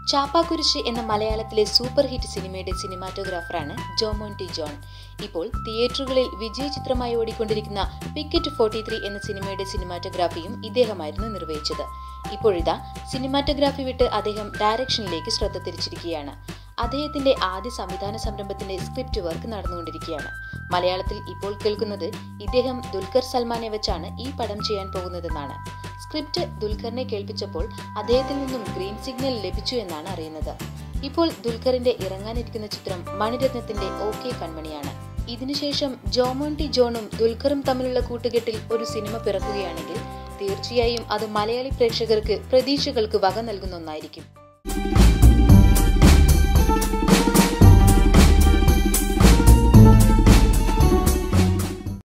ചാപ്പാക്കുരിശ് എന്ന മലയാളത്തിലെ super hit സിനിമയുടെ സിനിമാറ്റോഗ്രാഫറാണ് ജോമോൻ ടി ജോൺ ഇപ്പോൾ തിയേറ്ററുകളിൽ വിജയ ചിത്രമായി ഓടിക്കൊണ്ടിരിക്കുന്ന പിക്കറ്റ് ഫോർട്ടി ത്രീ എന്ന സിനിമയുടെ സിനിമാറ്റോഗ്രാഫിയും ഇദ്ദേഹമായിരുന്നു നിർവഹിച്ചത് ഇപ്പോഴിതാ സിനിമാറ്റോഗ്രാഫി വിട്ട് അദ്ദേഹം ഡയറക്ഷനിലേക്ക് ശ്രദ്ധ തിരിച്ചിരിക്കുകയാണ് അദ്ദേഹത്തിന്റെ ആദ്യ സംവിധാന സംരംഭത്തിന്റെ സ്ക്രിപ്റ്റ് വർക്ക് നടന്നുകൊണ്ടിരിക്കുകയാണ് മലയാളത്തിൽ ഇപ്പോൾ കേൾക്കുന്നത് ഇദ്ദേഹം ദുൽഖർ സൽമാനെ വെച്ചാണ് ഈ പടം ചെയ്യാൻ പോകുന്നതെന്നാണ് സ്ക്രിപ്റ്റ് ദുൽഖറിനെ കേൾപ്പിച്ചപ്പോൾ അദ്ദേഹത്തിൽ നിന്നും ഗ്രീൻ സിഗ്നൽ ലഭിച്ചു എന്നാണ് അറിയുന്നത് ഇപ്പോൾ ദുൽഖറിന്റെ ഇറങ്ങാനിരിക്കുന്ന ചിത്രം മണിരത്നത്തിന്റെ ഓക്കെ കൺമണിയാണ് ഇതിനുശേഷം ജോമോൻ ടി ജോണും ദുൽഖറും തമ്മിലുള്ള കൂട്ടുകെട്ടിൽ ഒരു സിനിമ പിറക്കുകയാണെങ്കിൽ തീർച്ചയായും അത് മലയാളി പ്രേക്ഷകർക്ക് പ്രതീക്ഷകൾക്ക് വക നൽകുന്ന ഒന്നായിരിക്കും